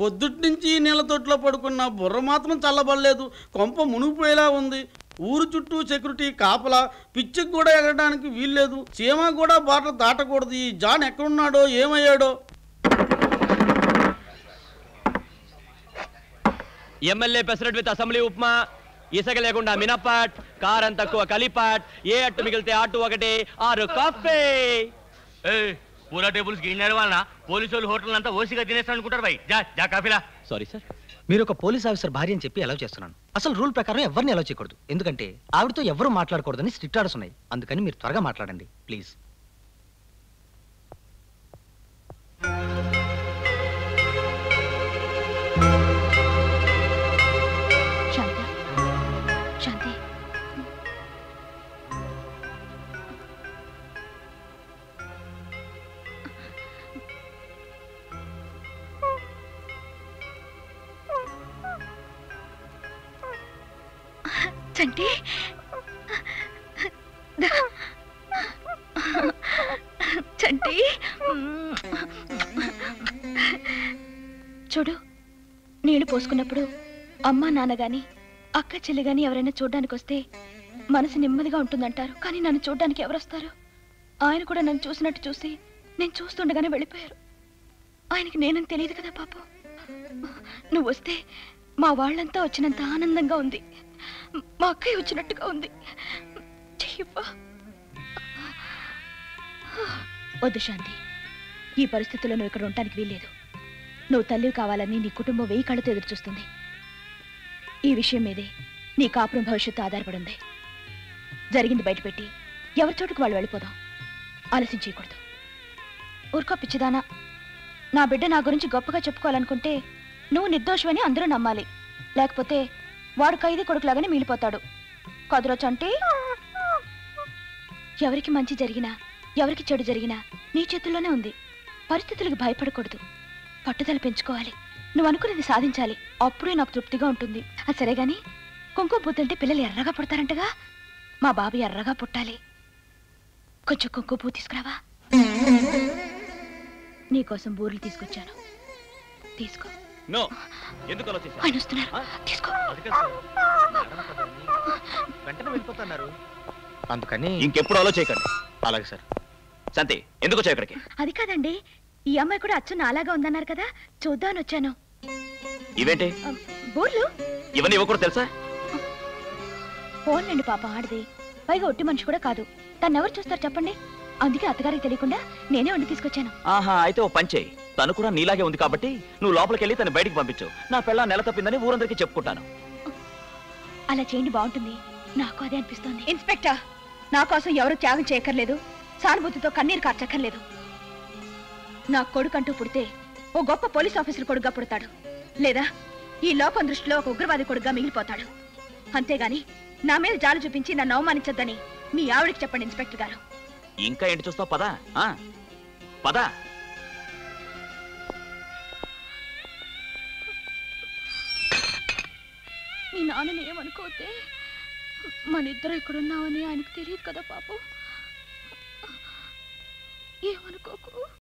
పొద్దుట్నుంచి నీళ్ళ తొట్టులో పడుకున్న బుర్ర మాత్రం చల్లబడలేదు కొంప మునిగిపోయేలా ఉంది ఊరు చుట్టూ సెక్యూరిటీ కాపలా పిచ్చికి కూడా ఎగరడానికి వీల్లేదు చీమ కూడా బాట దాటకూడదు ఈ జాన్ ఎక్కడున్నాడో ఏమయ్యాడో MLA pesarat with assembly upma ఇసక లేకుండా మినపాట్ కారం తక్కువ కలిపాట్ ఏ అట్టు మిగిలితే అటు ఒకటి ఆరు కాఫీ పూరా టేబుల్స్ గిన్నెల వలన పోలీసు వాళ్ళు హోటల్ అంతా ఓసిగా తినేస్తాను అనుకుంటారు బై జా జా కాఫీలా సారీ సార్ మీరు ఒక పోలీస్ ఆఫీసర్ భార్య అని చెప్పి అలౌ చేస్తున్నాను అసలు రూల్ ప్రకారం ఎవరిని అలౌ చేయకూడదు ఎందుకంటే ఆవిడతో ఎవరు మాట్లాడకూడదని స్ట్రిక్ట్ ఆర్డర్స్ ఉన్నాయి అందుకని మీరు త్వరగా మాట్లాడండి ప్లీజ్ శాంతి శాంతి చంటి చంటి చూడు నీళ్లు పోసుకున్నప్పుడు అమ్మా నాన్న గాని అక్క చెల్లి గాని ఎవరైనా చూడ్డానికి వస్తే మనసు నెమ్మదిగా ఉంటుందంటారు కానీ నన్ను చూడ్డానికి ఎవరు వస్తారు ఆయన కూడా నన్ను చూసినట్టు చూసి నేను చూస్తుండగానే వెళ్ళిపోయారు ఆయనకి నేనని తెలియదు కదా పాపం నువ్వు వస్తే మా వాళ్ళంతా వచ్చినంత ఆనందంగా ఉంది మా అక్కయ్య వచ్చినట్టుగా ఉంది చెయ్యప్పా వద్దు శాంతి ఈ పరిస్థితుల్లో నువ్వు ఇక్కడ ఉండటానికి వీల్లేదు నువ్వు తల్లివి కావాలని నీ కుటుంబం వెయ్యి కళ్ళతో ఎదురు చూస్తుంది ఈ విషయం మీదే నీ కాపురం భవిష్యత్తు ఆధారపడి ఉంది జరిగింది బయటపెట్టి ఎవరి చోటుకు వాళ్ళు వెళ్ళిపోదాం ఆలస్యం చేయకూడదు ఊరుకో పిచ్చిదానా నా బిడ్డ నా గురించి గొప్పగా చెప్పుకోవాలనుకుంటే నువ్వు నిర్దోషమని అందరూ నమ్మాలి లేకపోతే వాడు ఖైదీ కొడుకులాగానే మిగిలిపోతాడు కదురోచు అంటే ఎవరికి మంచి జరిగినా ఎవరికి చెడు జరిగినా నీ చేతుల్లోనే ఉంది పరిస్థితులకు భయపడకూడదు పట్టుదల పెంచుకోవాలి నువ్వు అనుకునేది సాధించాలి అప్పుడే నాకు తృప్తిగా ఉంటుంది అది సరే గాని కుంకుమ పూతంటే పిల్లలు ఎర్రగా పుడతారంటగా మా బాబు ఎర్రగా పుట్టాలి కొంచెం కుంకుమ పువ్వు తీసుకురావా నీకోసం బూర్లు తీసుకొచ్చాను తీసుకో నో ఎందుకు అలా చేశారు ఆయన వస్తున్నారు తీసుకో వెంటనే వెళ్ళిపోతున్నారు అందుకని ఇంకెప్పుడు అలో చేయకండి అలాగే సార్ శాంతి ఎందుకు వచ్చావు ఇక్కడికి అది కాదండి ఈ అమ్మాయి కూడా అచ్చు నాలాగా ఉందన్నారు కదా చూద్దామని వచ్చాను ఇవేంటి ఆ, బూర్లు ఇవన్నీ ఇవ్వకూడదు తెలుసా ఫోన్లండి పాప ఆడది పైగా ఒట్టి మనిషి కూడా కాదు తను ఎవరు చూస్తారు చెప్పండి అందుకే అత్తగారికి తెలియకుండా నేనే వండి తీసుకొచ్చాను ఆహా అయితే ఓ పంచే తను కూడా నీలాగే ఉంది కాబట్టి నువ్వు లోపలికి వెళ్ళి తను బయటికి పంపించు నా పిల్ల నెల తప్పిందని ఊరందరికీ చెప్పుకుంటాను అలా చేయండి బాగుంటుంది నాకు అదే అనిపిస్తోంది ఇన్స్పెక్టర్ నా కోసం ఎవరు త్యాగం చేయక్కర్లేదు సానుభూతితో కన్నీరు కార్చక్కర్లేదు నా కొడుకంటూ పుడితే ఓ గొప్ప పోలీస్ ఆఫీసర్ కొడుగ్గా పుడతాడు లేదా ఈ లోకం దృష్టిలో ఒక ఉగ్రవాది కొడుగ్గా మిగిలిపోతాడు అంతేగాని నా మీద జాలు చూపించి నన్ను అవమానించొద్దని మీ ఆవిడకి చెప్పండి ఇన్స్పెక్టర్ గారు ఇంకా ఏంటి చూస్తావు పదా ఆ? పదా మీ నాన్నని ఏమనుకోతే మన ఇద్దరు ఇక్కడున్నామని ఆయనకు తెలియదు కదా పాపం ఏమనుకోకు